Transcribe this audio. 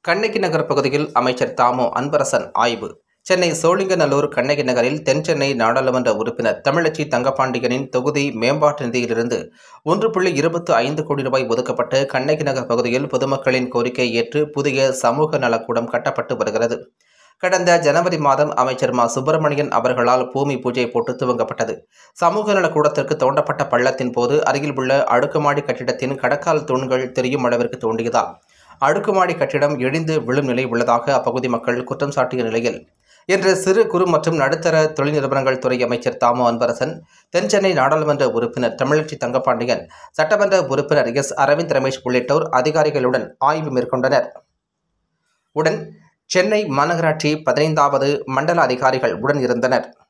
கண்ணகி நகர் பகுதியில் அமைச்சர் தாமோ அன்பரசன் ஆய்வு சென்னை சோழிங்கநல்லூர் கண்ணகி நகரில் தென்சென்னை நாடாளுமன்ற உறுப்பினர் தமிழச்சி தங்கப்பாண்டியனின் தொகுதி மேம்பாட்டு நிதியிலிருந்து ஒன்று புள்ளி இருபத்து ஐந்து கோடி ரூபாய் ஒதுக்கப்பட்டு கண்ணகி நகர் பகுதியில் பொதுமக்களின் கோரிக்கை ஏற்று புதிய சமூக நலக்கூடம் கட்டப்பட்டு வருகிறது கடந்த ஜனவரி மாதம் அமைச்சர் மா சுப்பிரமணியன் அவர்களால் பூமி பூஜை போட்டு துவங்கப்பட்டது சமூக நல கூடத்திற்கு தோண்டப்பட்ட பள்ளத்தின் போது அருகில் உள்ள அடுக்குமாடி கட்டிடத்தின் கடக்கால் தூண்கள் தெரியும் அளவிற்கு தோண்டியதால் அடுக்குமாடி கட்டிடம் இடிந்து விழும் நிலை உள்ளதாக அப்பகுதி மக்கள் குற்றம் சாட்டிய நிலையில் இன்று சிறு குறு மற்றும் நடுத்தர தொழில் நிறுவனங்கள் துறை அமைச்சர் தாமோ அன்பரசன் தென்சென்னை நாடாளுமன்ற உறுப்பினர் தமிழச்சி தங்கப்பாண்டியன் சட்டமன்ற உறுப்பினர் எஸ் அரவிந்த் ரமேஷ் உள்ளிட்டோர் அதிகாரிகளுடன் ஆய்வு மேற்கொண்டனர் உடன் சென்னை மாநகராட்சி பதினைந்தாவது மண்டல அதிகாரிகள் உடன் இருந்தனர்